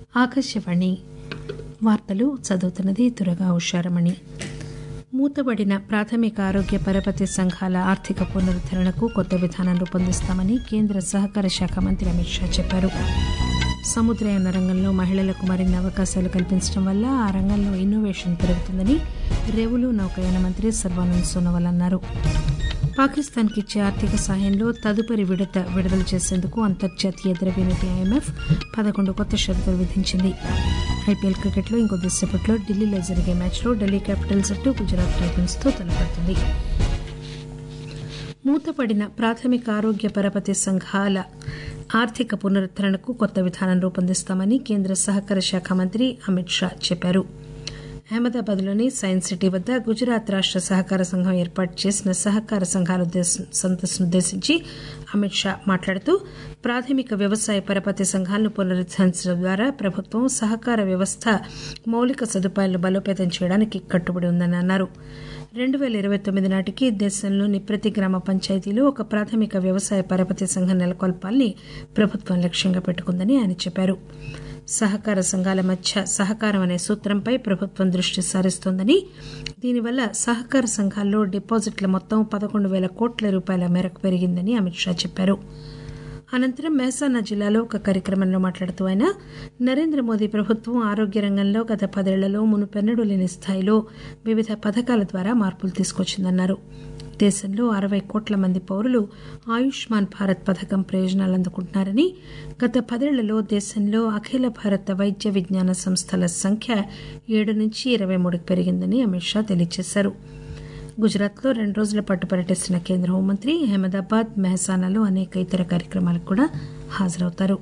ఆకాశవాణి వార్తలు చదువుతున్నది దురగా ఉషారమణి మూతబడిన ప్రాథమిక ఆరోగ్య పరపతి సంఘాల ఆర్థిక పునరుద్దరణకు కొత్త విధానం రూపొందిస్తామని కేంద్ర సహకార శాఖ మంత్రి అమిత్ షా చెప్పారు సముద్రయాన రంగంలో మహిళలకు మరిన్ని అవకాశాలు కల్పించడం వల్ల ఆ రంగంలో ఇన్నోవేషన్ పెరుగుతుందని రేవులు నౌకాయాన మంత్రి సర్వానంద్ సోనోవాల్ అన్నారు పాకిస్తాన్కి ఇచ్చే ఆర్థిక సాయంలో తదుపరి విడత విడుదల చేసేందుకు అంతర్జాతీయ ద్రవ్యనిధి ఐఎంఎఫ్ పదకొండు కొత్త షరతులు విధించింది ఐపీఎల్ క్రికెట్లో ఇంకొద్దిసేపట్లో ఢిల్లీలో జరిగే మ్యాచ్లో ఢిల్లీ క్యాపిటల్స్ జట్టు గుజరాత్ టైటన్స్ తో తలపడుతుంది మూతపడిన ప్రాథమిక ఆరోగ్య పరపతి సంఘాల ఆర్థిక పునరుద్దరణకు కొత్త విధానం రూపొందిస్తామని కేంద్ర సహకార శాఖ మంత్రి అమిత్ షా చెప్పారు అహ్మదాబాద్లోని సైన్స్ సిటీ వద్ద గుజరాత్ రాష్ట సహకార సంఘం ఏర్పాటు చేసిన సహకార సంఘాల సంతస్సును ఉద్దేశించి అమిత్ షా మాట్లాడుతూ ప్రాథమిక వ్యవసాయ పరపతి సంఘాలను పునరుద్దరించడం ద్వారా ప్రభుత్వం సహకార వ్యవస్థ మౌలిక సదుపాయాలను బలోపేతం చేయడానికి కట్టుబడి ఉందని అన్నారు రెండు పేల ఇరవై తొమ్మిది నాటికి దేశంలోని ప్రతి గ్రామ పంచాయతీలో ఒక ప్రాథమిక వ్యవసాయ పరపతి సంఘం నెలకొల్పాలని ప్రభుత్వం లక్ష్యంగా పెట్టుకుందని ఆయన చెప్పారు సహకార సంఘాల మధ్య సహకారం అనే సూత్రంపై ప్రభుత్వం దృష్టి సారిస్తోందని దీనివల్ల సహకార సంఘాల్లో డిపాజిట్ల మొత్తం పదకొండు పేల కోట్ల రూపాయల మేరకు పెరిగిందని అమిత్ షా చెప్పారు అనంతరం మెహసానా జిల్లాలో ఒక కార్యక్రమంలో మాట్లాడుతూ ఆయన నరేంద్ర మోదీ ప్రభుత్వం ఆరోగ్య రంగంలో గత పదేళ్లలో మునుపెన్నడూ లేని స్థాయిలో వివిధ పథకాల ద్వారా మార్పులు తీసుకొచ్చిందన్నారు దేశంలో అరవై కోట్ల మంది పౌరులు ఆయుష్మాన్ భారత్ పథకం ప్రయోజనాలు అందుకుంటున్నారని గత పదేళ్లలో దేశంలో అఖిల భారత వైద్య విజ్ఞాన సంస్థల సంఖ్య ఏడు నుంచి ఇరవై మూడుకు పెరిగిందని అమిత్ షా తెలియజేశారు గుజరాత్లో రెండు రోజుల పాటు పర్యటిస్తున్న కేంద్ర హోంమంత్రి అహ్మదాబాద్ మెహసానాలో అనేక ఇతర కార్యక్రమాలకు కూడా హాజరవుతారు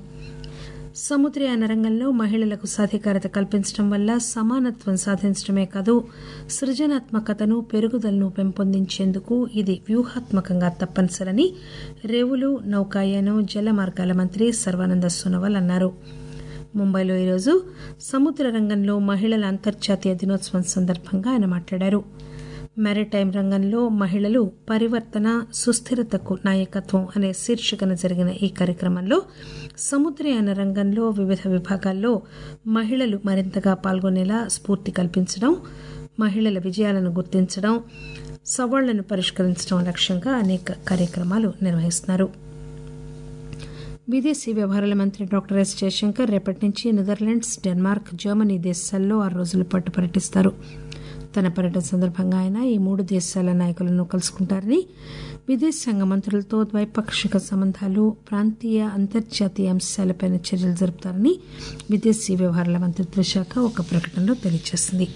సముద్రయాన రంగంలో మహిళలకు సాధికారత కల్పించడం వల్ల సమానత్వం సాధించడమే కాదు సృజనాత్మకతను పెరుగుదలను పెంపొందించేందుకు ఇది వ్యూహాత్మకంగా తప్పనిసరని రేవులు నౌకాయానం జల మార్గాల మంత్రి సర్వానంద సోనోవాల్ అన్నారు ముంబైలో ఈరోజు సముద్ర రంగంలో మహిళల అంతర్జాతీయ దినోత్సవం సందర్భంగా ఆయన మాట్లాడారు మారిటైమ్ రంగంలో మహిళలు పరివర్తన సుస్థిరతకు నాయకత్వం అనే శీర్షికన జరిగిన ఈ కార్యక్రమంలో సముద్రయాన రంగంలో వివిధ విభాగాల్లో మహిళలు మరింతగా పాల్గొనేలా స్ఫూర్తి కల్పించడం మహిళల విజయాలను గుర్తించడం సవాళ్లను పరిష్కరించడం లక్ష్యంగా అనేక కార్యక్రమాలు నిర్వహిస్తున్నారు విదేశీ వ్యవహారాల మంత్రి డాక్టర్ ఎస్ జయశంకర్ రేపటి నుంచి నెదర్లాండ్స్ డెన్మార్క్ జర్మనీ దేశాల్లో ఆరు రోజుల పాటు పర్యటిస్తారు తన పర్యటన సందర్భంగా ఆయన ఈ మూడు దేశాల నాయకులను కలుసుకుంటారని విదేశాంగ మంత్రులతో ద్వైపాక్షిక సంబంధాలు ప్రాంతీయ అంతర్జాతీయ అంశాలపై చర్యలు జరుపుతారని విదేశీ వ్యవహారాల మంత్రిత్వ శాఖ ఒక ప్రకటనలో తెలియజేసింది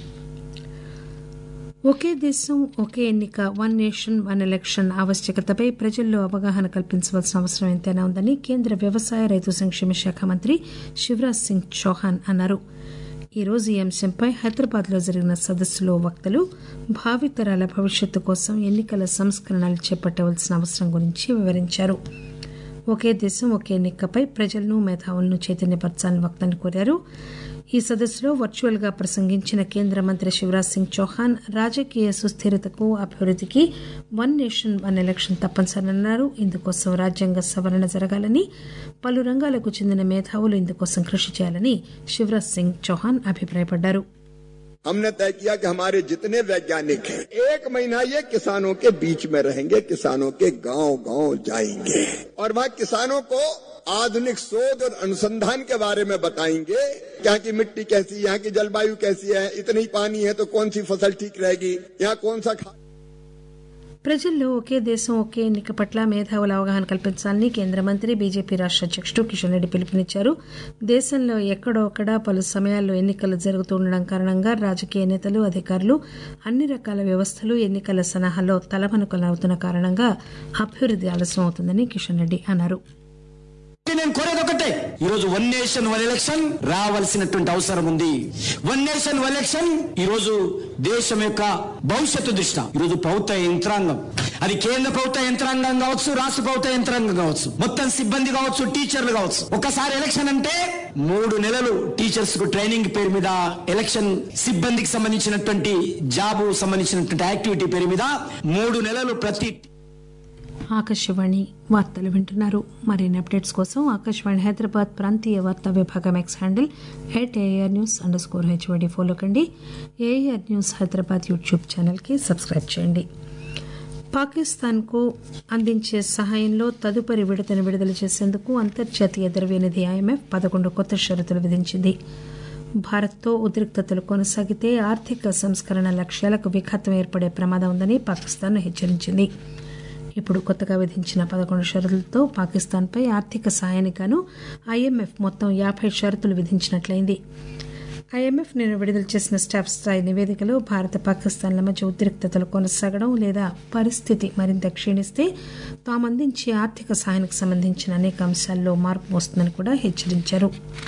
ఒకే దేశం ఒకే ఎన్నిక వన్ నేషన్ వన్ ఎలక్షన్ ఆవశ్యకతపై ప్రజల్లో అవగాహన కల్పించవలసిన అవసరం ఎంతైనా ఉందని కేంద్ర వ్యవసాయ రైతు సంక్షేమ శాఖ మంత్రి శివరాజ్ సింగ్ చౌహాన్ అన్నారు ఈ రోజు ఈ అంశంపై హైదరాబాద్ లో జరిగిన సదస్సులో వక్తలు భావితరాల భవిష్యత్తు కోసం ఎన్నికల సంస్కరణలు చేపట్టవలసిన అవసరం గురించి వివరించారు ఒకే దేశం ఒకే ఎన్నికపై ప్రజలను మేధావులను చైతన్యపరచాలని వక్తలు కోరారు ఈ సదస్సులో వర్చువల్ గా ప్రసంగించిన కేంద్ర మంత్రి శివరాజ్ సింగ్ చౌహాన్ రాజకీయ సుస్థిరతకు అభివృద్దికి వన్ నేషన్ వన్ ఎలక్షన్ తప్పనిసరన్నారు ఇందుకోసం రాజ్యాంగ సవరణ జరగాలని పలు రంగాలకు చెందిన మేధావులు ఇందుకోసం కృషి చేయాలని శివరాజ్ సింగ్ చౌహాన్ అభిప్రాయపడ్డారు हमने तय किया कि हमारे जितने वैज्ञानिक हैं एक महीना ये किसानों के बीच में रहेंगे किसानों के गांव गांव जाएंगे और वहाँ किसानों को आधुनिक शोध और अनुसंधान के बारे में बताएंगे यहाँ की मिट्टी कैसी है यहाँ की जलवायु कैसी है इतनी पानी है तो कौन सी फसल ठीक रहेगी यहाँ कौन सा खाद ప్రజల్లో ఒకే దేశం ఒకే ఎన్నిక పట్ల మేధావుల అవగాహన కల్పించాలని కేంద్ర మంత్రి బీజేపీ రాష్ట అధ్యక్షుడు కిషన్ రెడ్డి పిలుపునిచ్చారు దేశంలో ఎక్కడొక్కడ పలు సమయాల్లో ఎన్నికలు జరుగుతూ ఉండడం కారణంగా రాజకీయ నేతలు అధికారులు అన్ని రకాల వ్యవస్థలు ఎన్నికల సన్నాహాల్లో తలమనుకలవుతున్న కారణంగా అభివృద్ది ఆలస్యం అవుతుందని కిషన్ రెడ్డి అన్నారు నేను కోరేది ఒకటే ఈరోజు వన్ నేషన్ వన్ ఎలక్షన్ రావాల్సినటువంటి అవసరం ఉంది వన్ నేషన్ వన్ ఎలక్షన్ ఈ రోజు దేశం యొక్క భవిష్యత్తు దృష్ట్యా ఈరోజు ప్రభుత్వ యంత్రాంగం అది కేంద్ర ప్రభుత్వ యంత్రాంగం కావచ్చు రాష్ట్ర ప్రభుత్వ యంత్రాంగం కావచ్చు మొత్తం సిబ్బంది కావచ్చు టీచర్లు కావచ్చు ఒక్కసారి ఎలక్షన్ అంటే మూడు నెలలు టీచర్స్ కు ట్రైనింగ్ పేరు మీద ఎలక్షన్ సిబ్బందికి సంబంధించినటువంటి జాబు సంబంధించినటువంటి యాక్టివిటీ పేరు మీద మూడు నెలలు ప్రతి ఆకాశవాణి వార్తలు వింటున్నారు మరిన్ని అప్డేట్స్ కోసం ఆకాశవాణి హైదరాబాద్ ప్రాంతీయ వార్తా విభాగం X handle at AR news under score HYD follow కండి ఏఆర్ న్యూస్ హైదరాబాద్ యూట్యూబ్ ఛానల్కి సబ్స్క్రైబ్ చేయండి పాకిస్తాన్కు అందించే సహాయంలో తదుపరి విడతను విడుదల చేసేందుకు అంతర్జాతీయ ద్రవ్యనిధి ఐఎంఎఫ్ పదకొండు కొత్త షరతులు విధించింది భారత్తో ఉద్రిక్తతలు కొనసాగితే ఆర్థిక సంస్కరణ లక్ష్యాలకు విఘాతం ఏర్పడే ప్రమాదం ఉందని పాకిస్తాన్ హెచ్చరించింది ఇప్పుడు కొత్తగా విధించిన పదకొండు షరతులతో పాకిస్తాన్పై ఆర్థిక సాయానికి గాను ఐఎంఎఫ్ మొత్తం యాభై షరతులు విధించినట్లయింది ఐఎంఎఫ్ నిన్న విడుదల చేసిన స్టాఫ్ స్థాయి నివేదికలో భారత పాకిస్తాన్ల మధ్య ఉద్రిక్తతలు కొనసాగడం లేదా పరిస్థితి మరింత క్షీణిస్తే తాము అందించే ఆర్థిక సహాయానికి సంబంధించిన అనేక అంశాల్లో మార్పు వస్తుందని కూడా హెచ్చరించారు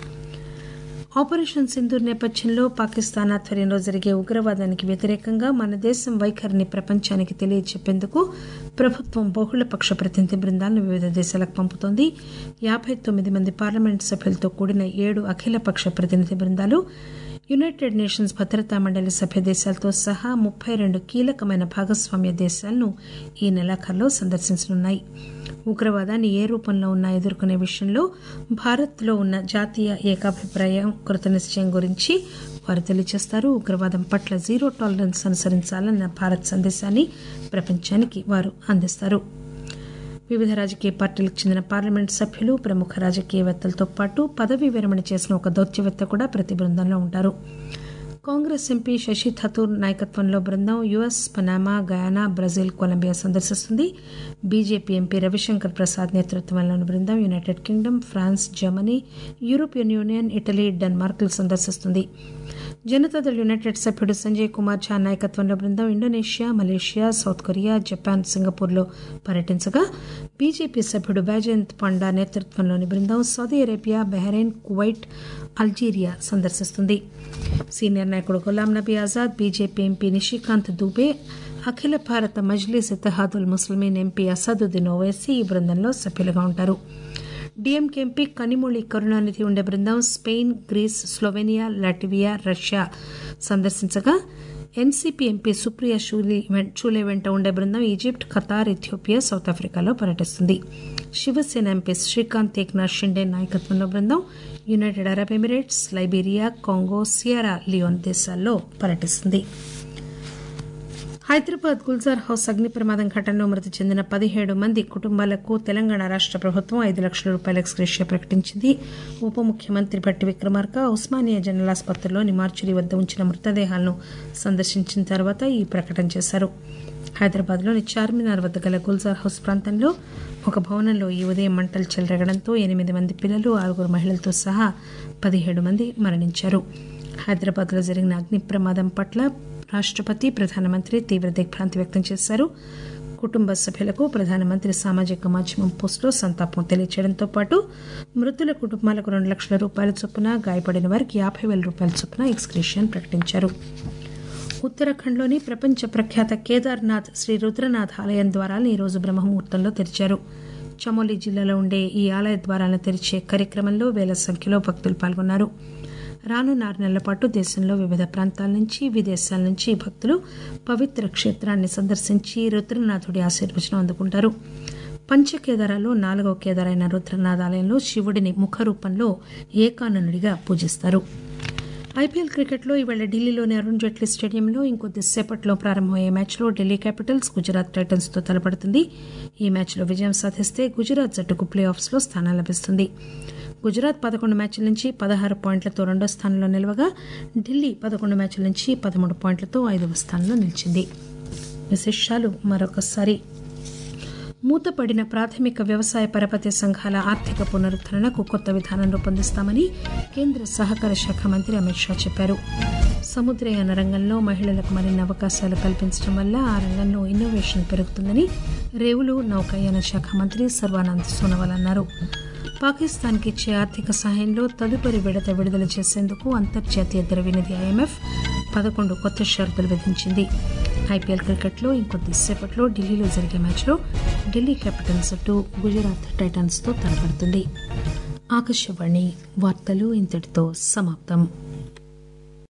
ఆపరేషన్ సింధూర్ నేపథ్యంలో పాకిస్తాన్ ఆధ్వర్యంలో జరిగే ఉగ్రవాదానికి వ్యతిరేకంగా మన దేశం వైఖరిని ప్రపంచానికి తెలియచెప్పేందుకు ప్రభుత్వం బహుళపక్ష ప్రతినిధి బృందాలను వివిధ దేశాలకు పంపుతోంది యాబై తొమ్మిది మంది పార్లమెంట్ సభ్యులతో కూడిన ఏడు అఖిలపక్ష ప్రతినిధి బృందాలు యునైటెడ్ నేషన్స్ భద్రతా మండలి సభ్య దేశాలతో సహా ముప్పై రెండు కీలకమైన భాగస్వామ్య దేశాలను ఈ నెలాఖరులో సందర్శించనున్నాయి ఉగ్రవాదాన్ని ఏ రూపంలో ఉన్నా ఎదుర్కొనే విషయంలో భారత్లో ఉన్న జాతీయ ఏకాభిప్రాయం కృతనిశ్చయం గురించి వారు తెలియజేస్తారు ఉగ్రవాదం పట్ల జీరో టాలరెన్స్ అనుసరించాలన్న భారత్ సందేశాన్ని ప్రపంచానికి వారు అందిస్తారు వివిధ రాజకీయ పార్టీలకు చెందిన పార్లమెంట్ సభ్యులు ప్రముఖ రాజకీయవేత్తలతో పాటు పదవీ విరమణ చేసిన ఒక దౌత్యవేత్త కూడా ప్రతి బృందంలో ఉంటారు కాంగ్రెస్ ఎంపీ శశి థరూర్ నాయకత్వంలో బృందం US Panama Guyana Brazil Colombia సందర్శిస్తుంది బీజేపీ ఎంపీ రవిశంకర్ ప్రసాద్ నేతృత్వంలోని బృందం United Kingdom France Germany European Union Italy డెన్మార్క్లు సందర్శిస్తుంది జనతాదళ్ యునైటెడ్ సభ్యుడు సంజయ్ కుమార్ ఝా నాయకత్వంలో బృందం Indonesia Malaysia South Korea Japan సింగపూర్లో పర్యటించగా బీజేపీ సభ్యుడు బైజయంత్ పాండా నేతృత్వంలోని బృందం Saudi Arabia Bahrain Kuwait Algeria సందర్శిస్తుంది సీనియర్ నాయకుడు గులాం నబీ ఆజాద్ బీజేపీ ఎంపీ నిషికాంత్ దూబే అఖిల భారత మజ్లీస్ ఇతహాదుల్ ముస్లిమీన్ ఎంపీ అసదుద్దీన్ ఓవైసీ ఈ బృందంలో సభ్యులుగా ఉంటారు డీఎంకే ఎంపీ కనిమొళి కరుణానిధి ఉండే బృందం Spain Greece Slovenia Latvia Russia సందర్శించగా ఎన్సీపీ ఎంపీ సుప్రియా షూలీ షూలే వెంట ఉండే బృందం ఈజిప్ట్ ఖతార్ ఇథియోపియా సౌత్ ఆఫ్రికాలో పర్యటిస్తుంది శివసేన ఎంపీ శ్రీకాంత్ ఏక్నాథ్ షిండే నాయకత్వంలో బృందం United Arab Emirates Liberia Congo Sierra Leone దేశాల్లో పర్యటిస్తుంది హైదరాబాద్ గుల్జార్ హౌస్ అగ్ని ప్రమాదం ఘటనలో మృతి చెందిన పదిహేడు మంది కుటుంబాలకు తెలంగాణ రాష్ట ప్రభుత్వం ఐదు లక్షల రూపాయల ఎక్స్గ్రేషియా ప్రకటించింది ఉప ముఖ్యమంత్రి భట్టి విక్రమార్క ఉస్మానియా జనరల్ ఆసుపత్రిలోని మార్చురీ వద్ద ఉంచిన మృతదేహాలను సందర్శించిన తర్వాత ఈ ప్రకటన చేశారు హైదరాబాద్లోని చార్మినార్ వద్ద గల గుల్జార్ హౌస్ ప్రాంతంలో ఒక భవనంలో ఈ ఉదయం మంటలు చెలరగడంతో ఎనిమిది మంది పిల్లలు ఆరుగురు మహిళలతో సహా పదిహేడు మంది మరణించారు హైదరాబాద్లో జరిగిన అగ్ని ప్రమాదం పట్ల రాష్టపతి ప్రధానమంత్రి తీవ్ర దిగ్భ్రాంతి వ్యక్తం చేశారు కుటుంబ సభ్యులకు ప్రధానమంత్రి సామాజిక మాధ్యమం పోస్టులో సంతాపం తెలియజేయడంతో పాటు మృతుల కుటుంబాలకు రెండు లక్షల రూపాయల చొప్పున గాయపడిన వారికి యాభై వేల రూపాయల చొప్పున ఎక్స్గ్రేషియన్ ప్రకటించారు ఉత్తరాఖండ్లోని ప్రపంచ ప్రఖ్యాత కేదార్నాథ్ శ్రీ రుద్రనాథ్ ఆలయం ద్వారాలను ఈరోజు బ్రహ్మముహూర్తంలో తెరిచారు చమోలి జిల్లాలో ఉండే ఈ ఆలయ ద్వారాలను తెరిచే కార్యక్రమంలో వేల సంఖ్యలో భక్తులు పాల్గొన్నారు రానున్న ఆరు నెలల పాటు దేశంలో వివిధ ప్రాంతాల నుంచి విదేశాల నుంచి భక్తులు పవిత్ర క్షేత్రాన్ని సందర్శించి రుద్రనాథుడి ఆశీర్వచనం అందుకుంటారు పంచకేదారాలో నాలుగవ కేదారైన రుద్రనాథ్ ఆలయంలో శివుడిని ముఖ రూపంలో ఏకాననుడిగా పూజిస్తారు ఐపీఎల్ క్రికెట్లో ఇవాళ ఢిల్లీలోని అరుణ్ జైట్లీ స్టేడియంలో ఇంకొద్దిసేపట్లో ప్రారంభమయ్యే మ్యాచ్లో ఢిల్లీ క్యాపిటల్స్ గుజరాత్ టైటన్స్ తో తలపడుతుంది ఈ మ్యాచ్లో విజయం సాధిస్తే గుజరాత్ జట్టుకు ప్లే ఆఫ్స్లో స్థానం లభిస్తుంది గుజరాత్ పదకొండు మ్యాచ్ల నుంచి పదహారు పాయింట్లతో రెండో స్థానంలో నిలవగా ఢిల్లీ పదకొండు మ్యాచ్ల నుంచి పదమూడు పాయింట్లతో ఐదవ స్థానంలో నిలిచింది విశేషాలు మరొకసారి మూతపడిన ప్రాథమిక వ్యవసాయ పరపతి సంఘాల ఆర్థిక పునరుద్దరణకు కొత్త విధానం రూపొందిస్తామని కేంద్ర సహకార శాఖ మంత్రి అమిత్ షా చెప్పారు సముద్రయాన రంగంలో మహిళలకు మరిన్ని అవకాశాలు కల్పించడం వల్ల ఆ రంగంలో ఇన్నోవేషన్ పెరుగుతుందని రేవులు నౌకాయాన శాఖ మంత్రి సర్వానంద్ సోనోవాల్ అన్నారు పాకిస్తాన్కి ఇచ్చే ఆర్థిక సహాయంలో తదుపరి విడత విడుదల చేసేందుకు అంతర్జాతీయ ద్రవ్యనిధి ఐఎంఎఫ్ పదకొండు కొత్త షరతులు విధించింది ఐపీఎల్ క్రికెట్లో ఇంకొద్దిసేపట్లో ఢిల్లీలో జరిగే మ్యాచ్లో ఢిల్లీ క్యాపిటల్స్ జట్టు గుజరాత్ టైటన్స్తో తలపడుతుంది ఆకాశవాణి వార్తలు ఇంతటితో సమాప్తం